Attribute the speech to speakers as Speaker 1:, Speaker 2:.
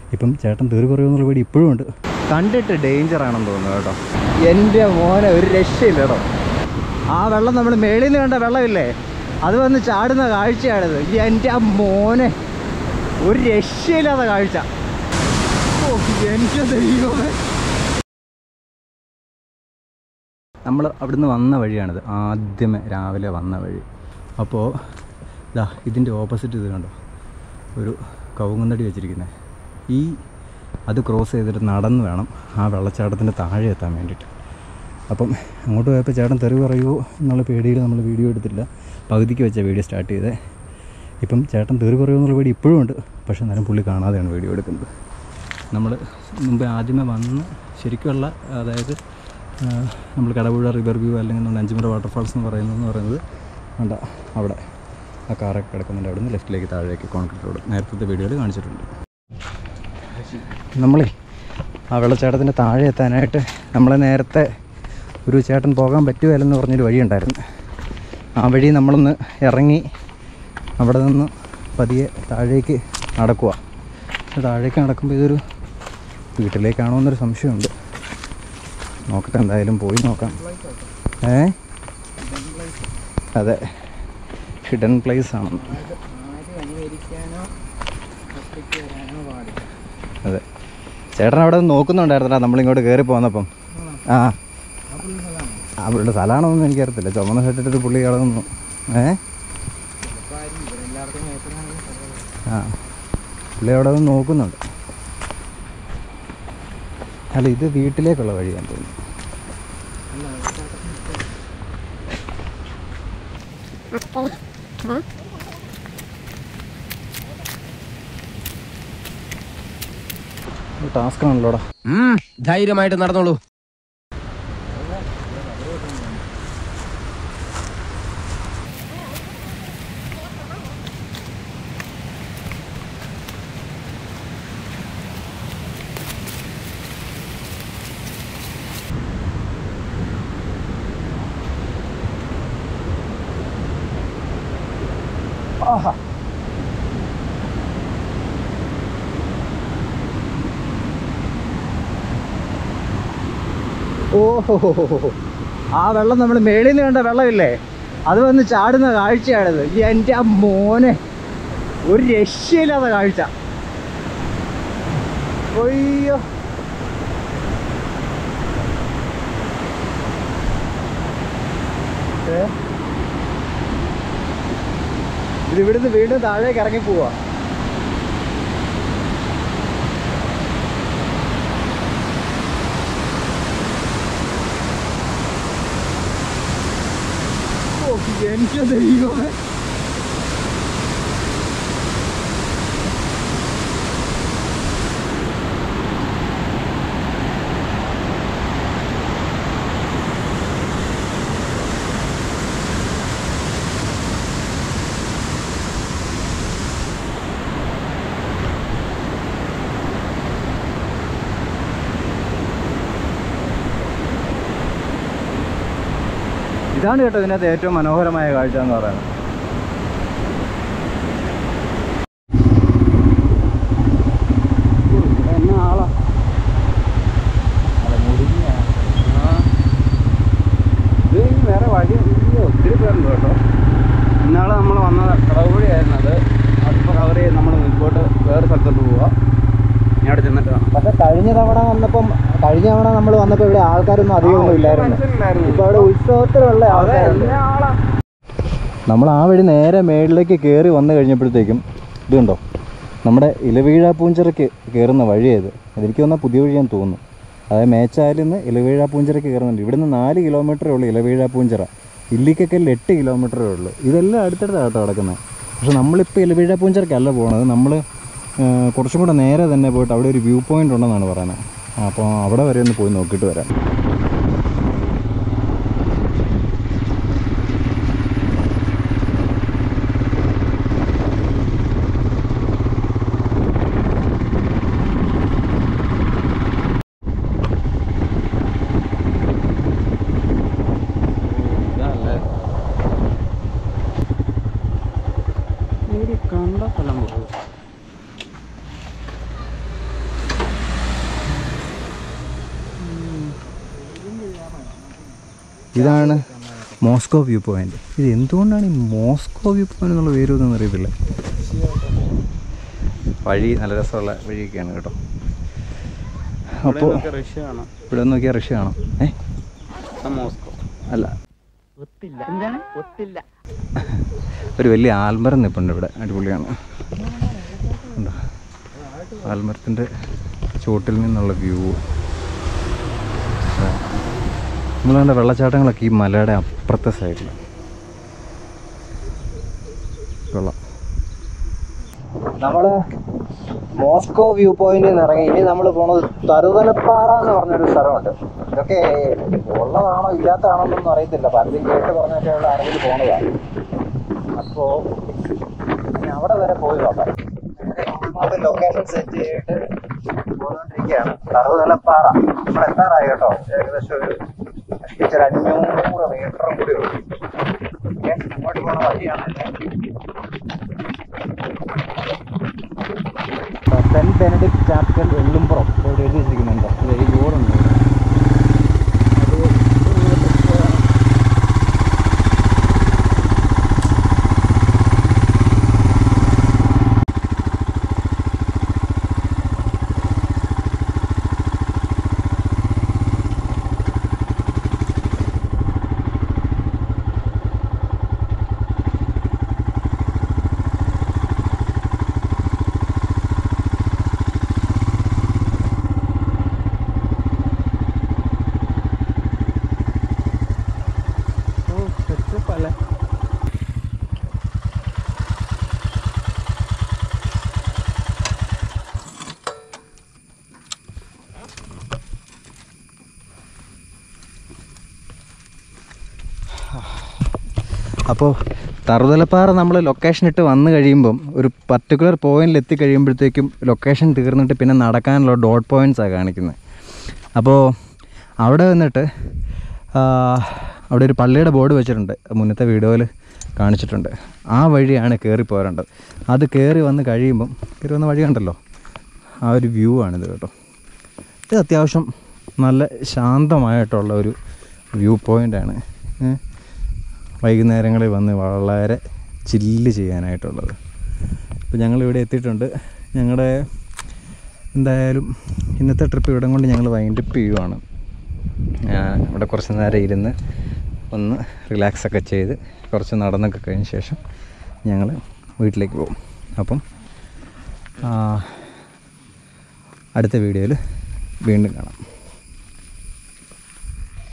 Speaker 1: ഇപ്പം ചേട്ടൻ തീർ പറയുമെന്നുള്ള പേടി ഇപ്പോഴും ഉണ്ട് കണ്ടിട്ട് ഡേഞ്ചർ ആണെന്ന് തോന്നുന്നു കേട്ടോ എൻ്റെ മോനെ ഒരു രക്ഷയില്ല കേട്ടോ ആ വെള്ളം നമ്മൾ മേളിൽ നിന്ന് കണ്ട വെള്ളമില്ലേ അത് വന്ന് ചാടുന്ന കാഴ്ചയാണിത് എൻ്റെ മോനെ ഒരു രക്ഷയില്ലാത്ത കാഴ്ച ഓ എൻ്റെ ദൈവമേ നമ്മൾ അവിടുന്ന് വന്ന വഴിയാണിത് ആദ്യമേ രാവിലെ വന്ന വഴി അപ്പോൾ ഇതാ ഇതിൻ്റെ ഓപ്പോസിറ്റ് ഇത് കണ്ടോ ഒരു കവുങ്ങുന്നടി വെച്ചിരിക്കുന്നത് ഈ അത് ക്രോസ് ചെയ്തിട്ട് നടന്ന് വേണം ആ വെള്ളച്ചാട്ടത്തിൻ്റെ താഴെ എത്താൻ വേണ്ടിയിട്ട് അപ്പം അങ്ങോട്ട് പോയപ്പോൾ ചേട്ടൻ തെറി പറയുമോ എന്നുള്ള പേടിയിൽ നമ്മൾ വീഡിയോ എടുത്തില്ല പകുതിക്ക് വെച്ച വീഡിയോ സ്റ്റാർട്ട് ചെയ്തേ ഇപ്പം ചേട്ടൻ തെറി പറയുമോ എന്നുള്ള പേടി ഇപ്പോഴും ഉണ്ട് പക്ഷേ എന്നാലും പുള്ളി കാണാതെയാണ് വീഡിയോ എടുക്കുന്നത് നമ്മൾ മുമ്പ് ആദ്യമേ വന്ന് ശരിക്കുള്ള അതായത് നമ്മൾ കടപുഴ റിവർ വ്യൂ അല്ലെങ്കിൽ നമ്മൾ അഞ്ചുമുറ വാട്ടർഫാൾസ് എന്ന് പറയുന്നതെന്ന് പറയുന്നത് വേണ്ട അവിടെ ആ കാറൊക്കെ കിടക്കുന്നുണ്ട് അവിടെ നിന്ന് ലെഫ്റ്റിലേക്ക് താഴേക്ക് കോൺക്രീറ്റ് റോഡ് നേരത്തെ വീഡിയോയിൽ കാണിച്ചിട്ടുണ്ട് നമ്മളേ ആ വെള്ളച്ചാട്ടത്തിൻ്റെ താഴെ എത്താനായിട്ട് നമ്മളെ നേരത്തെ ഒരു ചേട്ടൻ പോകാൻ പറ്റുമല്ലെന്ന് പറഞ്ഞൊരു വഴിയുണ്ടായിരുന്നു ആ വഴി നമ്മളൊന്ന് ഇറങ്ങി അവിടെ നിന്ന് പതിയെ താഴേക്ക് നടക്കുക പക്ഷെ താഴേക്ക് നടക്കുമ്പോൾ ഇതൊരു വീട്ടിലേക്കാണോ എന്നൊരു സംശയമുണ്ട് നോക്കട്ടെ എന്തായാലും പോയി നോക്കാം ഏ അതെ ഹിഡൻ പ്ലേസ് ആണ് അതെ ചേട്ടൻ അവിടെ നിന്ന് നോക്കുന്നുണ്ടായിരുന്നടാ നമ്മളിങ്ങോട്ട് കയറി പോന്നപ്പം ആ ആ പുള്ളിയുടെ സ്ഥലമാണോന്നും എനിക്കറിയത്തില്ല ചുമന്ന ഷർട്ടിട്ട് പുള്ളി അവിടെ നിന്നു ഏ ആ പുള്ളി അവിടെ നിന്ന് നോക്കുന്നുണ്ട് അല്ല ഇത് വീട്ടിലേക്കുള്ള വഴിയാന്ന് തോന്നുന്നു ടാസ്ക് ആണല്ലോടാ
Speaker 2: ധൈര്യമായിട്ട് നടന്നോളൂ
Speaker 1: ഓഹോ ആ വെള്ളം നമ്മൾ മേളിൽ നിന്ന് കണ്ട വെള്ളമില്ലേ അത് വന്ന് ചാടുന്ന കാഴ്ചയാണിത് എൻ്റെ ആ മോനെ ഒരു രക്ഷയില്ലാത്ത കാഴ്ച ഒയ്യോ ഏ? ഇത് ഇവിടുന്ന് വീണ്ടും താഴേക്ക് ഇറങ്ങി പോവാ ഓ, എൻ്റെ ദൈവമേ ഇതാണ് കേട്ടോ ഇതിനകത്ത് ഏറ്റവും മനോഹരമായ കാഴ്ച എന്ന് പറയുന്നത് എന്നാ ആളാ അല്ല, മുടിഞ്ഞാ. ആ. ഇത് ഇനി വേറെ വഴി ഇല്ല, ഒത്തിരി പേരുണ്ട് കേട്ടോ ഇന്നാളെ നമ്മൾ വന്ന കടവുവഴിയായിരുന്നു അത് അതിപ്പോൾ കവർ ചെയ്ത് നമ്മൾ മുൻപോട്ട് വേറെ സ്ഥലത്തോട്ട് പോവുക ഞാൻ അവിടെ ചെന്നിട്ട് കാണാം
Speaker 3: പക്ഷെ കഴിഞ്ഞ തവണ വന്നപ്പം കഴിഞ്ഞ തവണ നമ്മൾ വന്നപ്പോൾ ഇവിടെ ആൾക്കാരൊന്നും അധികമൊന്നും ഇല്ലായിരുന്നു ഇപ്പൊ അവിടെ ഉത്സവത്തിലുള്ള ആൾക്കാരുണ്ട്
Speaker 1: നമ്മൾ ആ വഴി നേരെ മേളിലേക്ക് കയറി വന്നു കഴിഞ്ഞപ്പോഴത്തേക്കും ഇതുണ്ടോ നമ്മുടെ ഇലവീഴ പൂഞ്ചിറയ്ക്ക് കയറുന്ന വഴിയത് അതെനിക്ക് വന്നാൽ പുതിയ വഴിയാന്ന് തോന്നുന്നു അതായത് മേച്ചാലിൽ നിന്ന് ഇലവീഴ പൂഞ്ചിറയ്ക്ക് കയറുന്നുണ്ട് ഇവിടുന്ന് നാല് കിലോമീറ്ററേ ഉള്ളൂ ഇലവീഴ പൂഞ്ചിറ ഇല്ലിക്കക്കല്ലിൽ എട്ട് കിലോമീറ്ററേ ഉള്ളൂ ഇതെല്ലാം അടുത്തടുത്താണ് കേട്ടോ കിടക്കുന്നത് പക്ഷെ നമ്മളിപ്പോൾ ഇലവീഴ പൂഞ്ചിറയ്ക്കല്ല പോകുന്നത് നമ്മൾ കുറച്ചും കൂടെ നേരെ തന്നെ പോയിട്ട് അവിടെ ഒരു വ്യൂ പോയിൻ്റ് ഉണ്ടെന്നാണ് പറയുന്നത് അപ്പോൾ അവിടെ വരെ ഒന്ന് പോയി നോക്കിയിട്ട് വരാം കണ്ട സ്ഥലം പോകും ഇതാണ് മോസ്കോ വ്യൂ പോയിന്റ് ഇത് എന്തുകൊണ്ടാണ് ഈ മോസ്കോ വ്യൂ പോയിന്റ് എന്നുള്ള പേര് ഒന്നും അറിയത്തില്ല വഴി നല്ല രസമുള്ള വഴിയൊക്കെയാണ് കേട്ടോ അപ്പോൾ
Speaker 3: റഷ്യ ആണ്
Speaker 1: ഇവിടെ നോക്കിയാൽ റഷ്യ ആണോ ഏ
Speaker 3: മോസ്കോ
Speaker 1: അല്ല
Speaker 3: ഒത്തില്ല എന്താണ് ഒത്തില്ല
Speaker 1: ഒരു വലിയ ആൽമരം നിൽപ്പുണ്ട് ഇവിടെ അടിപൊളിയാണ് കണ്ടോ? ആൽമരത്തിൻ്റെ ചോട്ടിൽ നിന്നുള്ള വ്യൂ നമ്മൾ കണ്ട വെള്ളച്ചാട്ടങ്ങളൊക്കെ ഈ മലയുടെ അപ്പുറത്തെ സൈഡിൽ കൊള്ളാം
Speaker 3: നമ്മള് മോസ്കോ വ്യൂ പോയിന്റിൽ നിന്ന് ഇറങ്ങി ഇനി നമ്മൾ പോണത് തറുതലപ്പാറ എന്ന് പറഞ്ഞൊരു സ്ഥലമുണ്ട് ഇതൊക്കെ ഉള്ളതാണോ ഇല്ലാത്തതാണോ എന്നൊന്നും അറിയത്തില്ല പലരും കേട്ട് പറഞ്ഞൊക്കെ ഉള്ള അറിവിൽ പോണതാണ് അപ്പോ ഇനി അവിടെ വരെ പോയി നോക്കാം അത് ലൊക്കേഷൻ സെറ്റ് ചെയ്തിട്ട് പോയിക്കൊണ്ടിരിക്കുകയാണ് തറുതലപ്പാറ നമ്മൾ എത്താറായി കേട്ടോ ഏകദേശം ഒരു കഷ്ടിച്ചൊരു അഞ്ഞൂറ് മീറ്ററും കൂടി ഉള്ളൂ ഓക്കെ അങ്ങോട്ട് പോണ വഴിയാണ് സെന്റ് ബെനഡിക്ട് ചാപ്പൽ എള്ളുംപുറം ഇവിടെ എഴുതി വെച്ചിരിക്കുന്നുണ്ട്
Speaker 1: അതെ ഈ ബോർഡുണ്ട് അപ്പോൾ തറുതലപ്പാറ നമ്മൾ ലൊക്കേഷൻ ഇട്ട് വന്നു കഴിയുമ്പം ഒരു പർട്ടിക്കുലർ പോയിന്റിൽ എത്തിക്കഴിയുമ്പോഴത്തേക്കും ലൊക്കേഷൻ തീർന്നിട്ട് പിന്നെ നടക്കാനുള്ള ഡോട്ട് പോയിൻറ്റ്സാണ് കാണിക്കുന്നത് അപ്പോൾ അവിടെ വന്നിട്ട് ആ, അവിടെ ഒരു പള്ളിയുടെ ബോർഡ് വെച്ചിട്ടുണ്ട് മുന്നത്തെ വീഡിയോയിൽ കാണിച്ചിട്ടുണ്ട് ആ വഴിയാണ് കയറി പോരേണ്ടത് അത് കയറി വന്ന് കഴിയുമ്പം കയറി വന്ന വഴി കണ്ടല്ലോ ആ ഒരു വ്യൂ ആണിത് കേട്ടോ ഇത് അത്യാവശ്യം നല്ല ശാന്തമായിട്ടുള്ള ഒരു വ്യൂ പോയിൻ്റാണ് വൈകുന്നേരങ്ങളിൽ വന്ന് വളരെ ചില്ല് ചെയ്യാനായിട്ടുള്ളത് അപ്പോൾ ഞങ്ങളിവിടെ എത്തിയിട്ടുണ്ട് ഞങ്ങളുടെ എന്തായാലും ഇന്നത്തെ ട്രിപ്പ് ഇവിടം കൊണ്ട് ഞങ്ങൾ വൈൻഡപ്പ് ചെയ്യുവാണ് ആ, ഇവിടെ കുറച്ച് നേരം ഇരുന്ന് ഒന്ന് റിലാക്സ് ഒക്കെ ചെയ്ത് കുറച്ച് നടന്നൊക്കെ കഴിഞ്ഞ ശേഷം ഞങ്ങൾ വീട്ടിലേക്ക് പോകും അപ്പം ആ, അടുത്ത വീഡിയോയിൽ വീണ്ടും കാണാം